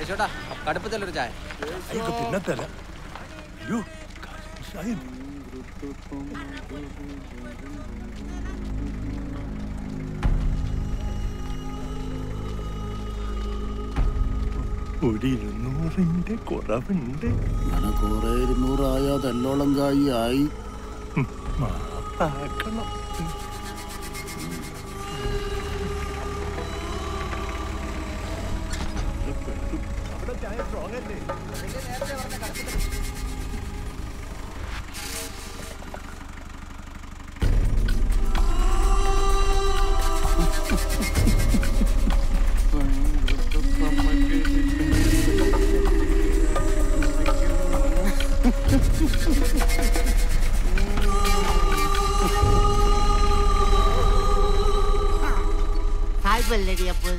കേശോട്ടാ കടുപ്പത്തിലൊരു ചായ അയ്യോ പിന്നെ തരാം അയ്യോ ഷാഹിൻ ഒരു ഇരുന്നൂറിന്റെ കുറവുണ്ട് അങ്ങനെ കുറെ ഇരുന്നൂറായാ തെല്ലോളം കായി ആയി മാപ്പാക്കണം അവിടെ ചായ സ്ട്രോങ് അല്ലേ ഹായ് പല്ലടി അപ്പോൾ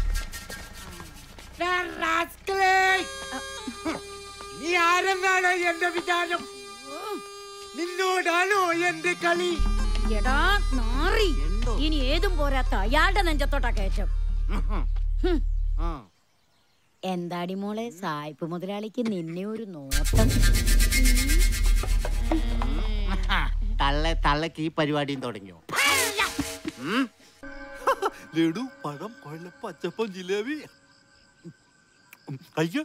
നീ ആരെന്നാണ് എന്റെ വിചാരം നിന്നോടാണോ എന്റെ കളി എടാ നാറി ഇനി ഏതും പോരാത്ത അയാളുടെ നെഞ്ചത്തോട്ടാ കയറ്റം ഹും. എന്താടി മോളെ സായിപ്പ് മുതലാളിക്ക് നിന്നെ ഒരു നോട്ടം തള്ള തള്ളക്ക് ഈ പരിപാടിയും തുടങ്ങിയോ ലഡു പഴം കൊഴല പച്ചപ്പം ജിലേബി കഴിക്ക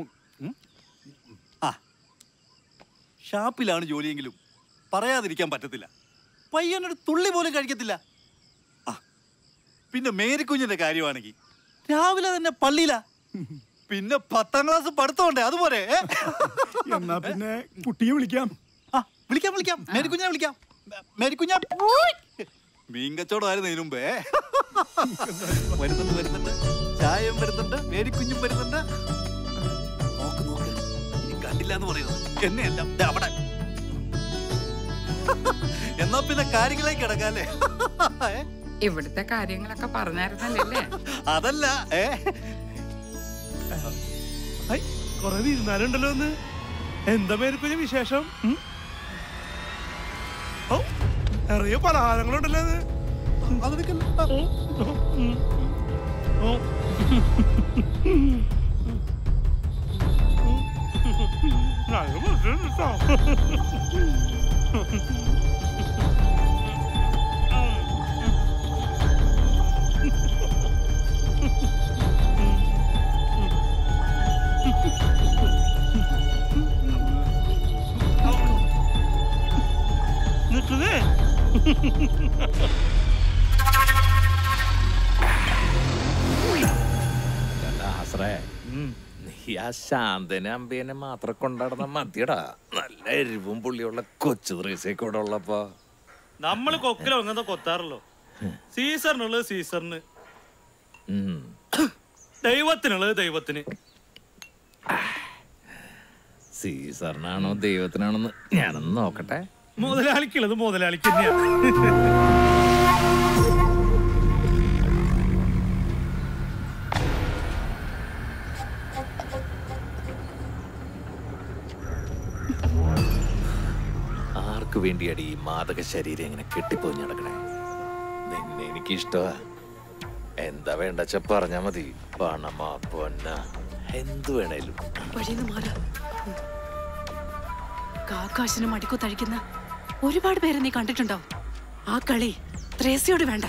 ആ ഷാപ്പിലാണ് ജോലിയെങ്കിലും പറയാതിരിക്കാൻ പറ്റത്തില്ല പയ്യനൊരു തുള്ളി പോലും കഴിക്കത്തില്ല ആ പിന്നെ മേരിക്കുഞ്ഞിന്റെ കാര്യമാണെങ്കിൽ രാവിലെ തന്നെ പള്ളിയിലാ പിന്നെ പത്താം ക്ലാസ് പഠിത്തമുണ്ടേ അതുപോലെ ഏ? എന്നാ പിന്നെ കുട്ടിയെ വിളിക്കാം ആ വിളിക്കാം വിളിക്കാം മേരിക്കുഞ്ഞിനെ വിളിക്കാം മേരിക്കുഞ്ഞ മീൻ കച്ചവടമായിരുന്നു ഇതിനു മുമ്പേ വരുന്നുണ്ട് വരുന്നുണ്ട് ചായയും വരുന്നുണ്ട് മേരിക്കുഞ്ഞും വരുന്നുണ്ട് നോക്ക് നോക്ക് ഇനി കണ്ടില്ല എന്ന് പറയുന്നത് എന്നെയല്ല ദേ അവിടെ എന്നാ പിന്നെ കാര്യങ്ങളിലേക്ക് കിടക്കാല്ലേ ഏ? ഇവിടുത്തെ കാര്യങ്ങളൊക്കെ പറഞ്ഞായിരുന്നല്ലേ അതല്ല ഏ കൊറേ തീരുമാനമുണ്ടല്ലോ ഒന്ന് എന്താ പേരിപ്പിന് വിശേഷം ഉം? ഔ, നിറയെ പലഹാരങ്ങളുണ്ടല്ലോ അത് ഉം. ഓ. നല്ല ഭക്ഷണം കേട്ടോ. നിൽക്കുന്നേ ആശ്രേ നീ ആ ശാന്തനെ അമ്പേനെ മാത്രം കൊണ്ടാടുന്ന മതിയടാ നല്ല എരിവും പുള്ളിയുള്ള കൊച്ചു ത്രേസൊക്കെ ഇവിടെ ഉള്ളപ്പോ നമ്മൾ കൊക്കിലോ അങ്ങനത്തെ കൊത്താറല്ലോ സീസറിനുള്ളത് സീസറിന് ഉം. ദൈവത്തിനുള്ളത് ദൈവത്തിന് സീസറിനാണോ ദൈവത്തിനാണോന്ന് ഞാനൊന്ന് നോക്കട്ടെ മുതലാളിക്കുള്ളത് മുതലാളിക്ക് തന്നെയാണ് ആർക്കു വേണ്ടിയാടി ഈ മാതക ശരീരം ഇങ്ങനെ കെട്ടിപ്പോയി നടക്കണേ നിന്നെ എനിക്ക് ഇഷ്ടമാ എന്താ വേണ്ടച്ച പറഞ്ഞാ മതി പണമാ പൊന്ന എന്തു വേണേലും വഴിന്ന് മാറ കാക്കാശിനും മടിക്കുത്തഴിക്കുന്ന ഒരുപാട് പേരെ നീ കണ്ടിട്ടുണ്ടാവും ആ കളി ത്രേസിയോട് വേണ്ട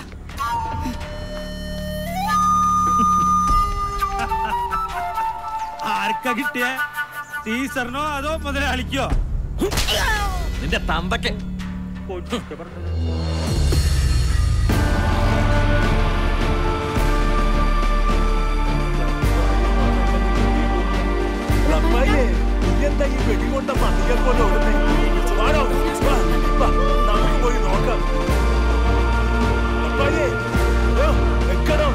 ആർക്കാ കിട്ടിയ സീസറിനോ അതോ മുതലാളിക്കോ നിന്റെ തന്തയ്ക്ക് അമ്മായിയെ, നീ എന്താ ഈ വെടികൊണ്ട പന്നികൾ പോലെ ഓടുന്നേ? വാടോ, വാ, വാ, നമുക്ക് പോയി നോക്കാം. അമ്മായിയെ, ദോ, നിക്കണം.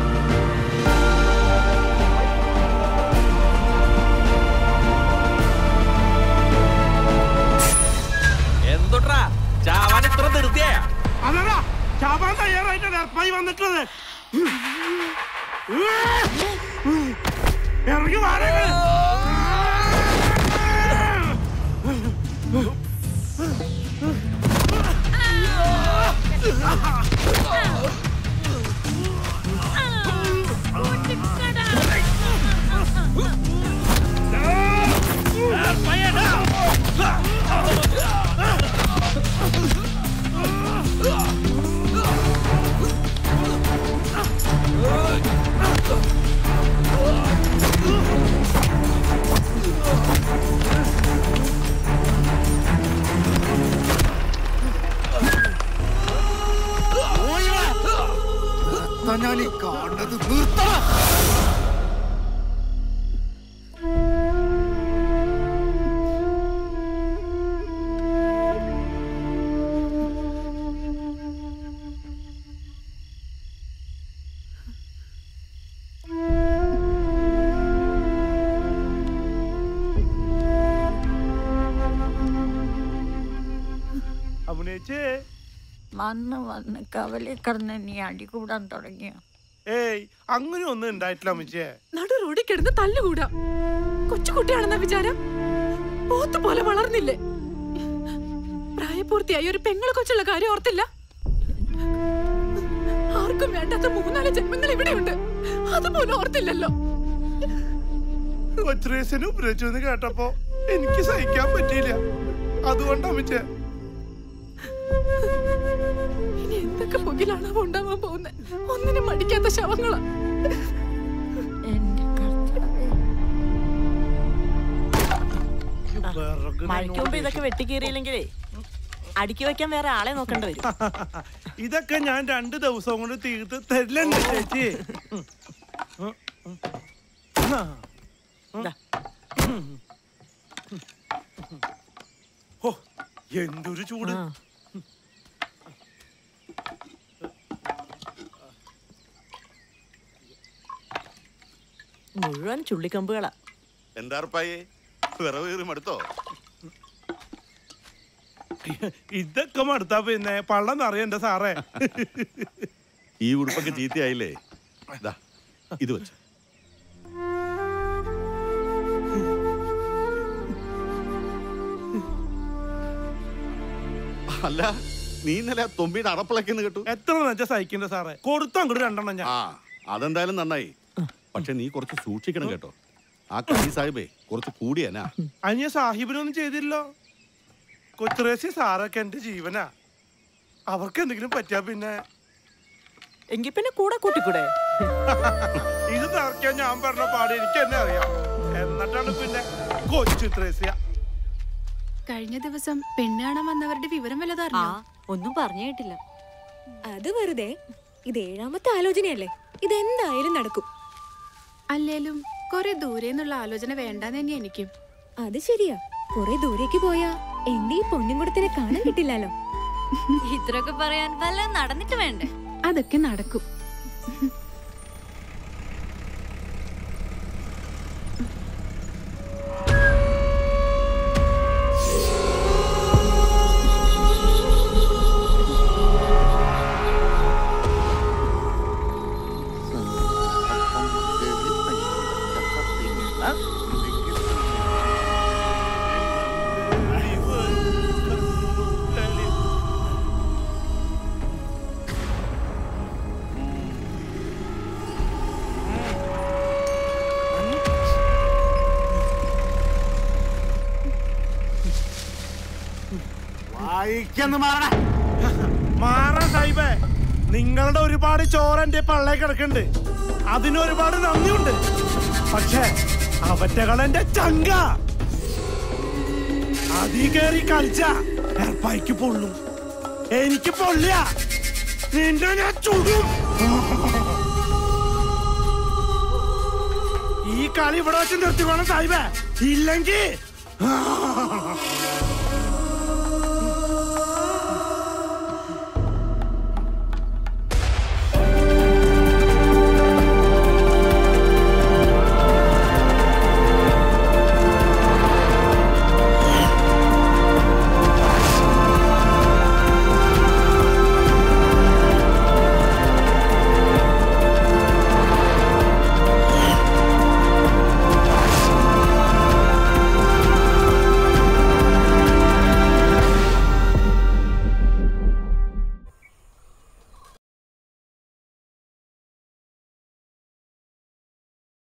എന്തൊട്ടാ ചാവാൻ ഇത്ര ധൃതിയാ അതല്ല ചാവാൻ തയ്യാറായിട്ട് ഡർപ്പായി വന്നിട്ടുള്ളത് ഇറങ്ങി മാറങ്ങൾ ആ എന്താ ഞാൻ ഈ കാണുന്നത് നിർത്തണം അഭിനയിച്ചേ വന്ന് വന്ന് കവലി കിടന്ന് നീ അടി കൂടാൻ തുടങ്ങിയ ഏയ് അങ്ങനെ ഒന്നും ഉണ്ടായിട്ടില്ല അമ്മച്ചേ നടു റോഡിൽ കിടന്ന് തല്ലുകൂടാ കൊച്ചുകുട്ടിയാണെന്ന വിചാരം പോത്ത് പോലെ വളർന്നില്ലേ പ്രായപൂർത്തിയായി ഒരു പെങ്ങളെ കൊച്ചുള്ള കാര്യം ഓർത്തില്ല ആർക്കും വേണ്ടാത്ത മൂന്നാല് ജന്മങ്ങൾ ഇവിടെയുണ്ട് അതുപോലും ഓർത്തില്ലല്ലോ കൊച്ചുറേസിനെ ഉപയോഗിച്ചു എന്ന് കേട്ടപ്പോ എനിക്ക് സഹിക്കാൻ പറ്റിയില്ല അതുകൊണ്ട് അമ്മച്ചേ ഇനി എന്തൊക്കെ പുകിലാണോ ഉണ്ടാവാൻ പോകുന്നത് ഒന്നിനും മടിക്കാത്ത ശവങ്ങളാ എന്റെ കർത്താവേ മഴയ്ക്ക് മുമ്പ് ഇതൊക്കെ വെട്ടിക്കീറിയില്ലെങ്കിലേ അടുക്കി വെക്കാൻ വേറെ ആളെ നോക്കേണ്ടി വരും ഇതൊക്കെ ഞാൻ രണ്ട് ദിവസം കൊണ്ട് തീർത്ത് തരില്ലേ ചേച്ചി ഓ എന്തൊരു ചൂട് മുഴുവൻ ചുള്ളിക്കമ്പുകളാ എന്താ ഉറപ്പായേ വിറവ് കയറി മടുത്തോ ഇതൊക്കെ മടുത്താ പിന്നെ പള്ളം നിറയണ്ട സാറേ ഈ ഉടുപ്പൊക്കെ ചീത്തയായില്ലേ ദാ, ഇത് വെച്ച് അല്ല നീ ഇന്നലെ ആ തൊമ്പിയുടെ അടപ്പിളക്കെന്ന് കേട്ടു എത്ര വെച്ചാ സഹിക്കണ്ട സാറേ കൊടുത്തു അങ്ങോട്ട് രണ്ടെണ്ണം ഞാൻ ആ അതെന്തായാലും നന്നായി പക്ഷെ നീ കുറച്ച് സൂക്ഷിക്കണം കേട്ടോ ആ കലി സാഹിബേ കുറച്ച് കൂടിയനാ അനിയ സാഹിബിനൊന്നും ചെയ്തില്ലോ കൊച്ചുറേസി സാറൊക്കെ എന്റെ ജീവനാ അവർക്ക് എന്തെങ്കിലും പറ്റിയാ പിന്നെ എങ്കി പിന്നെ കൂടെ കൂട്ടിക്കൂടെ ഇത് നിറയ്ക്കാൻ ഞാൻ പറഞ്ഞ പാട് എനിക്ക് എന്നെ അറിയാം എന്നിട്ടാണ് പിന്നെ കൊച്ചു ത്രേസ്യ കഴിഞ്ഞ ദിവസം പെണ്ണ് കാണാൻ വന്നവരുടെ വിവരം വല്ലതറിഞ്ഞോ ഒന്നും പറഞ്ഞു കേട്ടില്ല അത് വെറുതെ ഇത് ഏഴാമത്തെ ആലോചനയല്ലേ ഇതെന്തായാലും നടക്കും അല്ലേലും കുറെ ദൂരെ നിന്നുള്ള ആലോചന വേണ്ടാന്ന് തന്നെ എനിക്കും അത് ശരിയാ കുറെ ദൂരേക്ക് പോയാ എന്റെ ഈ പൊന്നുംകുടത്തിനെ കാണാൻ കിട്ടില്ലല്ലോ ഇത്രയൊക്കെ പറയാൻ വല്ല നടന്നിട്ട് വേണ്ടേ അതൊക്കെ നടക്കും വായിക്കുന്നു മാറ മാറാ സാഹിബേ നിങ്ങളുടെ ഒരുപാട് ചോറ് എന്റെ പള്ളേ കിടക്കുന്നുണ്ട് അതിന് ഒരുപാട് നന്ദിയുണ്ട് പക്ഷേ അവറ്റകളെന്റെ ചങ്ക അതീ കയറി കളിച്ച എർപ്പായിക്ക് പൊള്ളും എനിക്ക് പൊള്ളിയ നിന്റെ ഞാൻ ചുടും ഈ കളി ഇവിടെ വെച്ച് നിർത്തിക്കോണം സാഹിബേ ഇല്ലെങ്കിൽ